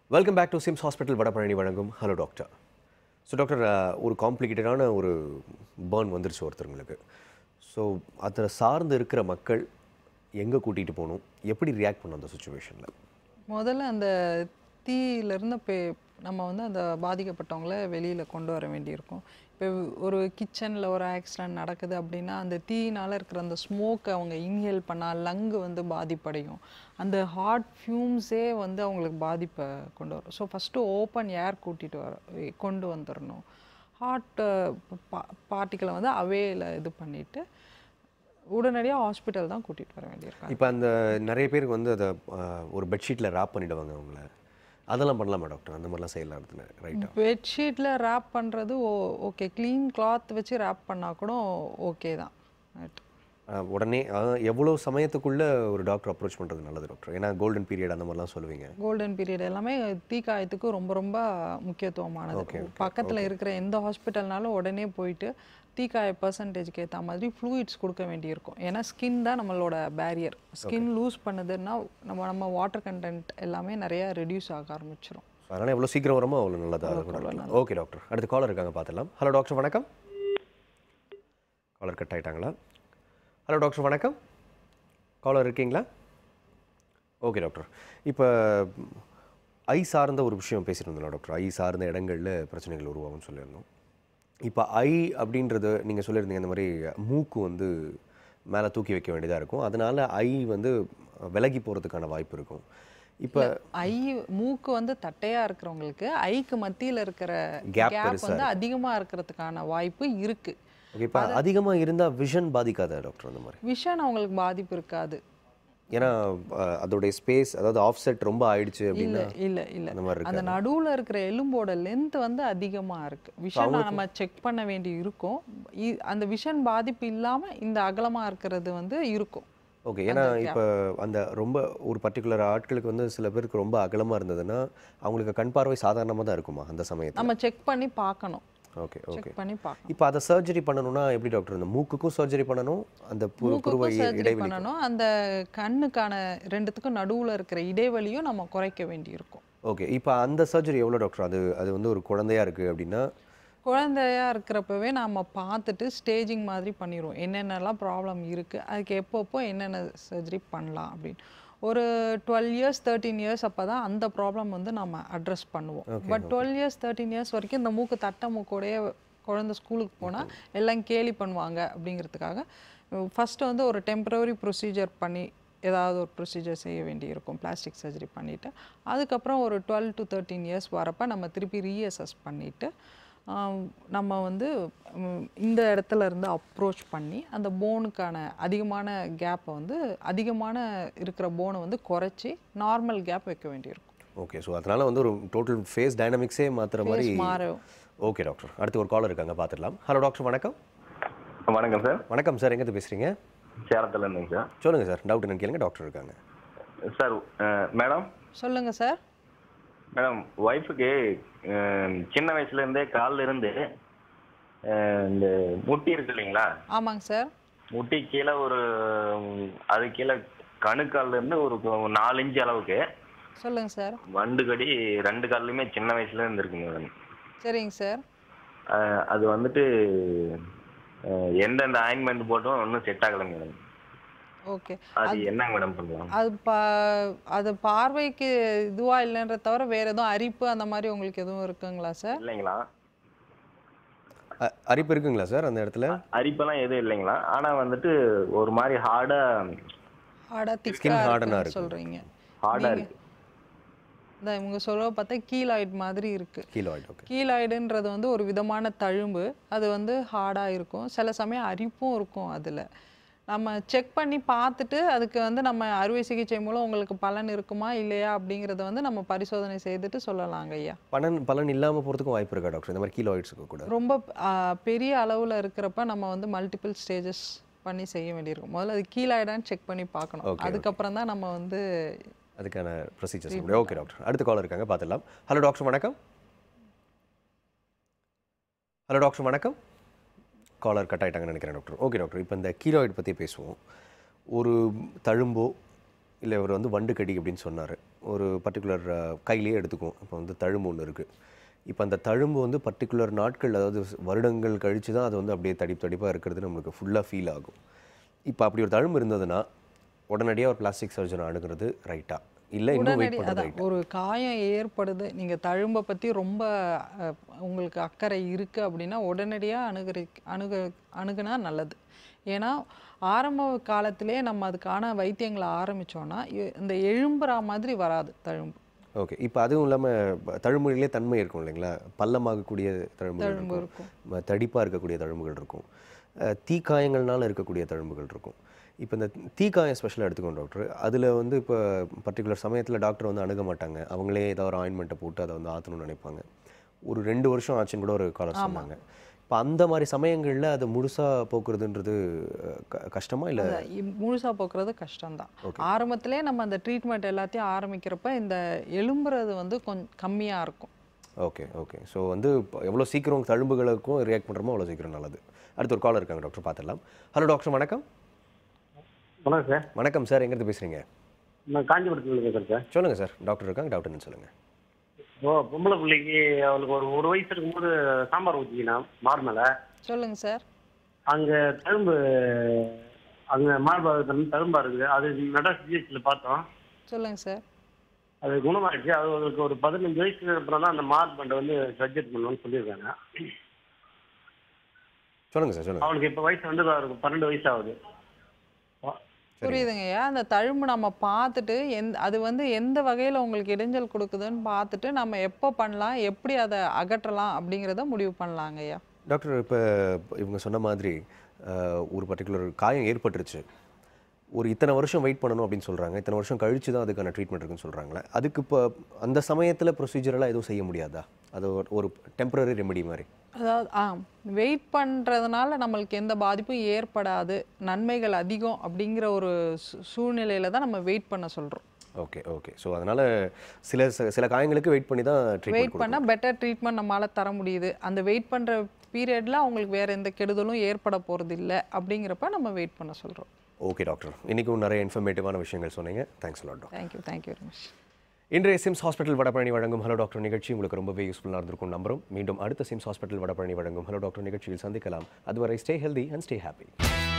Welcome back to SIMS hospital Vadapalani வழங்கும் hello doctor so doctor ஒரு காம்ப்ளிகேட்டடான ஒரு பேர்ன் வந்துருச்சு ஒருத்தருங்களுக்கு ஸோ அதை சார்ந்து இருக்கிற மக்கள் எங்கே கூட்டிகிட்டு போகணும் எப்படி ரியாக்ட் பண்ணணும் அந்த சுச்சுவேஷனில் முதல்ல அந்த தீயிலிருந்து பே நம்ம வந்து அந்த பாதிக்கப்பட்டவங்கள வெளியில் கொண்டு வர வேண்டியிருக்கும் இப்போ ஒரு கிச்சனில் ஒரு ஆக்சிடென்ட் நடக்குது அப்படின்னா அந்த தீயினால் இருக்கிற அந்த ஸ்மோக்கை அவங்க இன்ஹேல் பண்ணால் லங்கு வந்து பாதிப்படையும் அந்த ஹார்ட் ஃபியூம்ஸே வந்து அவங்களுக்கு பாதிப்பை கொண்டு வரும் ஸோ ஃபஸ்ட்டு ஓப்பன் ஏர் கூட்டிகிட்டு வர கொண்டு வந்துடணும் ஹார்ட் பார்ட்டிகளை வந்து அவேல இது பண்ணிவிட்டு உடனடியாக ஹாஸ்பிட்டல் தான் கூட்டிகிட்டு வர வேண்டியிருக்காங்க இப்போ அந்த நிறைய பேருக்கு வந்து அதை அஹ், ஒரு பெட்ஷீட்டில் ரேப் பண்ணிடுவாங்க அவங்கள அதெல்லாம் பண்ணலாமா டாக்டர் அந்த மாதிரிலாம் செய்யலாம் ரைட்டா பெட்ஷீட்டில் ரேப் பண்ணுறது ஓ ஓகே க்ளீன் கிளாத் வச்சு ரேப் பண்ணால் கூட ஓகே தான் Right. உடனே அஹ், எவ்வளோ சமயத்துக்குள்ளே ஒரு டாக்டர் அப்ரோச் பண்ணுறது நல்லது டாக்டர் ஏன்னா கோல்டன் பீரியட் அந்த மாதிரிலாம் சொல்லுவீங்க கோல்டன் பீரியட் எல்லாமே தீக்காயத்துக்கு ரொம்ப ரொம்ப முக்கியத்துவமானது பக்கத்தில் இருக்கிற எந்த ஹாஸ்பிட்டல்னாலும் உடனே போயிட்டு தீக்காய பர்சன்டேஜ்க்கு ஏற்ற மாதிரி ஃப்ளூயிட்ஸ் கொடுக்க வேண்டியிருக்கும் ஏன்னா ஸ்கின் தான் நம்மளோட பேரியர் ஸ்கின் லூஸ் பண்ணுதுன்னா நம்ம நம்ம வாட்டர் கண்டென்ட் எல்லாமே நிறையா ரெடியூஸ் ஆக ஆரம்பிச்சிரும் அதனால் எவ்வளோ சீக்கிரம் வருமோ அவ்வளோ நல்லதாக இருக்கும் ஓகே டாக்டர் அடுத்து காலர் இருக்காங்க பார்த்துடலாம் ஹலோ டாக்டர் வணக்கம் காலர் கட் ஆயிட்டாங்களா ஹலோ டாக்டர் வணக்கம் காலர் இருக்கீங்களா ஓகே டாக்டர் இப்போ ஐ சார்ந்த ஒரு விஷயம் பேசிட்டு இருந்தோம் டாக்டர் ஐ சார்ந்த இடங்களில் பிரச்சனைகள் உருவாகும்னு சொல்லியிருந்தோம் இப்போ ஐ அப்படின்றது நீங்கள் சொல்லியிருந்தீங்க இந்த மாதிரி மூக்கு வந்து மேலே தூக்கி வைக்க வேண்டியதாக இருக்கும் அதனால ஐ வந்து விலகி போகிறதுக்கான வாய்ப்பு இருக்கும் இப்போ ஐ மூக்கு வந்து தட்டையா இருக்கிறவங்களுக்கு ஐக்கு மத்தியில இருக்கிற Gap கேப் பெருசா வந்து அதிகமா இருக்கிறதுக்கான வாய்ப்பு இருக்கு ஓகே இப்போ அதிகமாக இருந்தால் விஷன் பாதிக்காதா டாக்டர் அந்த மாதிரி விஷன் அவங்களுக்கு பாதிப்பு இருக்காது ஏன்னா அஹ், அதோடைய ஸ்பேஸ் அதாவது ஆஃப் செட் ரொம்ப ஆயிடுச்சு இல்ல அப்படின்னா இல்ல இல்ல அந்த மாதிரி அந்த நடுவுல இருக்கிற எலும்போட லென்த் வந்து அதிகமா இருக்கு விஷன் நம்ம செக் பண்ண வேண்டி இருக்கும் இ- அந்த விஷன் பாதிப்பு இல்லாம இந்த அகலமா இருக்கிறது வந்து இருக்கும் ஓகே ஏன்னா இப்போ அந்த ரொம்ப ஒரு பர்டிகுலர் ஆட்களுக்கு வந்து சில பேருக்கு ரொம்ப அகலமாக இருந்ததுன்னா அவங்களுக்கு கண் பார்வை சாதாரணமாக தான் இருக்குமா அந்த சமயத்தில் நம்ம செக் பண்ணி பார்க்கணும் ஓகே ஓகே செக் பண்ணி பார்க்கணும் இப்போ அதை சர்ஜரி பண்ணணும்னா எப்படி டாக்டர் இந்த மூக்குக்கும் சர்ஜரி பண்ணணும் அந்த புரு புருவ மூக்குக்கும் சர்ஜரி இடைவெளி பண்ணணும் அந்த கண்ணுக்கான ரெண்டுத்துக்கும் நடுவுல இருக்கிற இடைவெளியும் நம்ம குறைக்க வேண்டி இருக்கும் ஓகே இப்போ அந்த சர்ஜரி எவ்வளோ டாக்டர் அது அது வந்து ஒரு குழந்தையா இருக்குது அப்படின்னா குழந்தையா இருக்கிறப்பவே நம்ம பார்த்துட்டு ஸ்டேஜிங் மாதிரி பண்ணிடுவோம் என்னென்னலாம் ப்ராப்ளம் இருக்குது அதுக்கு எப்பப்போ என்னென்ன சர்ஜரி பண்ணலாம் அப்படின்னு ஒரு டுவெல் இயர்ஸ் தேர்ட்டீன் இயர்ஸ் அப்போ தான் அந்த ப்ராப்ளம் வந்து நம்ம அட்ரஸ் பண்ணுவோம் but twelve years thirteen years வரைக்கும் இந்த மூக்கு தட்டை மூக்கோடைய குழந்தை ஸ்கூலுக்கு போனால் எல்லாம் கேலி பண்ணுவாங்க அப்படிங்கிறதுக்காக ஃபஸ்ட்டு வந்து ஒரு டெம்பரவரி ப்ரொசீஜர் பண்ணி ஏதாவது ஒரு ப்ரொசீஜர் செய்ய வேண்டியிருக்கும் பிளாஸ்டிக் சர்ஜரி பண்ணிவிட்டு அதுக்கப்புறம் ஒரு டுவெல் டு தேர்ட்டீன் இயர்ஸ் வரப்போ நம்ம திருப்பி ரீஅசஸ் பண்ணிவிட்டு ஆம், நம்ம வந்து ம், இந்த இடத்துல இருந்து அப்ரோச் பண்ணி அந்த போனுக்கான அதிகமான கேப்பை வந்து அதிகமான இருக்கிற போனை வந்து குறைச்சி நார்மல் கேப் வைக்க வேண்டியிருக்கும் ஓகே ஸோ அதனால வந்து ஒரு டோட்டல் ஃபேஸ் டைனமிக்ஸே மாற்றுற மாதிரி Face மாறும் ஓகே டாக்டர் அடுத்து ஒரு காலர் இருக்காங்க பார்த்துடலாம் ஹலோ டாக்டர் வணக்கம் வணக்கம் சார் வணக்கம் சார் எங்கேருந்து பேசுகிறீங்க சேலத்துல இருந்துங்க சார் சொல்லுங்கள் சார் டவுட் என்னன்னு கேளுங்க டாக்டர் இருக்காங்க சார் அஹ், மேடம் சொல்லுங்க சார் மேடம் ஒய்ஃபுக்கு சின்ன வயசுல இருந்தே கால்ல இருந்து அஹ், இந்த முட்டி இருக்கு இல்லைங்களா ஆமாங்க சார் முட்டி கீழே ஒரு உம், அது கீழே கணுக்கால்ல இருந்து ஒரு கு- நாலு இன்ச்சு அளவுக்கு சொல்லுங்க சார் வண்டு கடி ரெண்டு கால்லையுமே சின்ன வயசுல இருந்து இருக்குங்க மேடம் சரிங்க சார் அஹ், அது வந்துட்டு அஹ், எந்தெந்த ஆயின்மெண்ட் போட்டும் ஒன்றும் செட் ஆகலைங்க மேடம் ஓகே அது என்னங்க மேடம் பண்ணலாம் அது பா அது பார்வைக்கு இதுவா இல்லைன்ற தவிர வேற எதுவும் அரிப்பு அந்த மாதிரி உங்களுக்கு எதுவும் இருக்குங்களா சார் இல்லைங்களா அ- அரிப்பு இருக்குங்களா சார் அந்த இடத்துல அரிப்பெல்லாம் எதுவும் இல்லைங்களா ஆனா வந்துட்டு ஒரு மாதிரி ஹார்டா ஹார்டா Skin திக்கா harden ஆ இருக்குன்னு இருக்கு. சொல்றீங்க ஹார்டா நீங்க- இருக்கு இந்த இவங்க சொல்ல பார்த்தா கீலாய்ட் மாதிரி இருக்கு கீழாய்டு ஓகே கீலாய்டுன்றது வந்து ஒரு விதமான தழும்பு அது வந்து ஹார்டாக இருக்கும் சில சமயம் அரிப்பும் இருக்கும் அதில் நம்ம செக் பண்ணி பார்த்துட்டு அதுக்கு வந்து நம்ம அறுவை சிகிச்சை மூலம் உங்களுக்கு பலன் இருக்குமா இல்லையா அப்படிங்கிறத வந்து நம்ம பரிசோதனை செய்துட்டு சொல்லலாங்க ஐயா பலன் பலன் இல்லாமல் போகிறதுக்கும் வாய்ப்பு இருக்கா டாக்டர் இந்த மாதிரி கீழாய்ட்ஸுக்கு கூட ரொம்ப ஆ, பெரிய அளவில் இருக்கிறப்ப நம்ம வந்து மல்டிபிள் ஸ்டேஜஸ் பண்ணி செய்ய வேண்டியிருக்கும் முதல்ல அது கீழாயிடான்னு செக் பண்ணி பார்க்கணும் Okay, அதுக்கப்புறம் தான் நம்ம வந்து அதுக்கான ப்ரொசீஜர்ஸ் ஓகே டாக்டர் அடுத்த காலர் இருக்காங்க பார்த்துடலாம் ஹலோ டாக்டர் வணக்கம் ஹலோ டாக்டர் வணக்கம் காலர் கட் ஆயிட்டாங்கன்னு நினைக்கிறேன் டாக்டர் ஓகே டாக்டர் இப்போ இந்த கீழாய்டு பற்றி பேசுவோம் ஒரு தழும்போ இல்லை இவர் வந்து வண்டு கடி அப்படின்னு சொன்னார் ஒரு பர்டிகுலர் கையிலேயே எடுத்துக்குவோம் இப்போ வந்து தழும்பு ஒன்று இருக்குது இப்போ அந்த தழும்பு வந்து பர்டிகுலர் நாட்கள் அதாவது வருடங்கள் கழித்து தான் அது வந்து அப்படியே தடிப்பு தடிப்பாக இருக்கிறது நம்மளுக்கு ஃபுல்லாக ஃபீல் ஆகும் இப்போ அப்படி ஒரு தழும்பு இருந்ததுன்னா உடனடியாக ஒரு பிளாஸ்டிக் சர்ஜன் அணுகிறது ரைட்டா இல்லை இன்னும் வெயிட் உடனடி பண்ணுறது அதான் ரைட்டா ஒரு காயம் ஏற்படுது நீங்கள் தழும்பை பற்றி ரொம்ப அஹ், உங்களுக்கு அக்கறை இருக்குது அப்படின்னா உடனடியாக அணுகுற அணுக அணுகுனா நல்லது ஏன்னா ஆரம்ப காலத்திலே நம்ம அதுக்கான வைத்தியங்களை ஆரம்பித்தோன்னா இந்த எழும்புறா மாதிரி வராது தழும்பு ஓகே இப்போ அதுவும் இல்லாமல் தழும்புகளிலே தன்மை இருக்கும் இல்லைங்களா பள்ளமாகக்கூடிய தழும்புகள் தழும்பு இருக்கும் ம- தடிப்பா இருக்கக்கூடிய தழும்புகள் இருக்கும் அஹ், தீக்காயங்கள்னால இருக்கக்கூடிய தழும்புகள் இருக்கும் இப்போ இந்த தீக்காயம் ஸ்பெஷலாக எடுத்துக்கோங்க டாக்டர் அதில் வந்து இப்போ பர்டிகுலர் சமயத்தில் டாக்டர் வந்து அணுக மாட்டாங்க அவங்களே ஏதாவது ஒரு ஆயின்மெண்ட்டை போட்டு அதை வந்து ஆற்றணும்னு நினைப்பாங்க ஒரு ரெண்டு வருஷம் ஆச்சுன்னு கூட ஒரு காலர் சொன்னாங்க இப்போ அந்த மாதிரி சமயங்களில் அதை முழுசாக போக்குறதுன்றது அஹ், க- கஷ்டமா இல்லை அதை இ- முழுசா போக்குறது கஷ்டம்தான் ஆரம்பத்திலே நம்ம அந்த ட்ரீட்மெண்ட் எல்லாத்தையும் ஆரம்பிக்கிறப்ப இந்த எலும்புறது வந்து கொஞ்சம் கம்மியாக இருக்கும் ஓகே ஓகே ஸோ வந்து இப்போ எவ்வளோ சீக்கிரம் தழும்புகளுக்கும் ரியாக்ட் பண்ணுறோமோ அவ்வளோ சீக்கிரம் நல்லது அடுத்து ஒரு காலர் இருக்காங்க டாக்டர் பார்த்துடலாம் ஹலோ டாக்டர் வணக்கம் வணக்கம் சார் வணக்கம் சார் எங்கேருந்து பேசுகிறீங்க நான் காஞ்சிபுரத்தில் இருக்கேன் சார் சொல்லுங்கள் சார் டாக்டர் இருக்காங்க டாக்டர்னு சொல்லுங்கள் ஓ பொம்பளை பிள்ளைக்கு அவளுக்கு ஒரு ஒரு வயசு இருக்கும்போது சாம்பார் ஊற்றிக்கினா மார்மலை சொல்லுங்க சார் அங்கே தழும்பு அங்கே மார்பாகத்தில் தழும்பா இருக்குது அது மெட்ராஸ் ஜிஹெச்சில் பார்த்தோம் சொல்லுங்க சார் அது குணமாயிடுச்சு அது அவங்களுக்கு ஒரு பதினஞ்சு வயசுக்கு அப்புறம் தான் அந்த மார்பண்டை வந்து சர்ஜரி பண்ணணும்னு சொல்லியிருக்காங்க சொல்லுங்கள் சார் சொல்லுங்கள் அவளுக்கு இப்போ வயசு வந்து அவருக்கு பன்னெண்டு வயசு ஆகுது புரியுதுங்கய்யா அந்த தழும்பு நம்ம பார்த்துட்டு எந்த அது வந்து எந்த வகையில் உங்களுக்கு இடைஞ்சல் கொடுக்குதுன்னு பார்த்துட்டு நம்ம எப்போ பண்ணலாம் எப்படி அதை அகற்றலாம் அப்படிங்கிறத முடிவு பண்ணலாங்கய்யா டாக்டர் இப்போ இவங்க சொன்ன மாதிரி அஹ், ஒரு பர்டிகுலர் காயம் ஏற்பட்டுருச்சு ஒரு இத்தனை வருஷம் வெயிட் பண்ணணும் அப்படின்னு சொல்கிறாங்க இத்தனை வருஷம் கழிச்சு தான் அதுக்கான ட்ரீட்மெண்ட் இருக்குன்னு சொல்கிறாங்களே அதுக்கு இப்போ அந்த சமயத்தில் ப்ரொசீஜரெல்லாம் எதுவும் செய்ய முடியாதா அது ஒரு- ஒரு டெம்பரரி ரெமெடி மாதிரி அதாவது ஆ வெயிட் பண்ணுறதுனால நம்மளுக்கு எந்த பாதிப்பும் ஏற்படாது நன்மைகள் அதிகம் அப்படிங்கிற ஒரு சூ- சூழ்நிலையில தான் நம்ம வெயிட் பண்ண சொல்கிறோம் ஓகே ஓகே ஸோ அதனால் சில ச- சில காயங்களுக்கு வெயிட் பண்ணி தான் வெயிட் ட்ரீட்மெண்ட் பண்ணால் பெட்டர் ட்ரீட்மெண்ட் நம்மளால் தர முடியுது அந்த வெயிட் பண்ணுற பீரியடில் அவங்களுக்கு வேறு எந்த கெடுதலும் ஏற்பட போகிறது இல்லை அப்படிங்கிறப்ப நம்ம வெயிட் பண்ண சொல்கிறோம் ஓகே டாக்டர் இன்றைக்கும் நிறைய இன்ஃபர்மேட்டிவான விஷயங்கள் சொன்னீங்க thanks lot doctor thank you thank you very much இன்றைய சிம்ஸ் ஹாஸ்பிட்டல் வடபழனி வழங்கும் ஹலோ டாக்டர் நிகழ்ச்சி உங்களுக்கு ரொம்பவே யூஸ்ஃபுல்லாக இருந்திருக்கும் நம்புறோம் மீண்டும் அடுத்த சிம்ஸ் ஹாஸ்பிட்டல் வடபழனி வழங்கும் ஹலோ டாக்டர் நிகழ்ச்சியில் சந்திக்கலாம் அதுவரை stay healthy and stay happy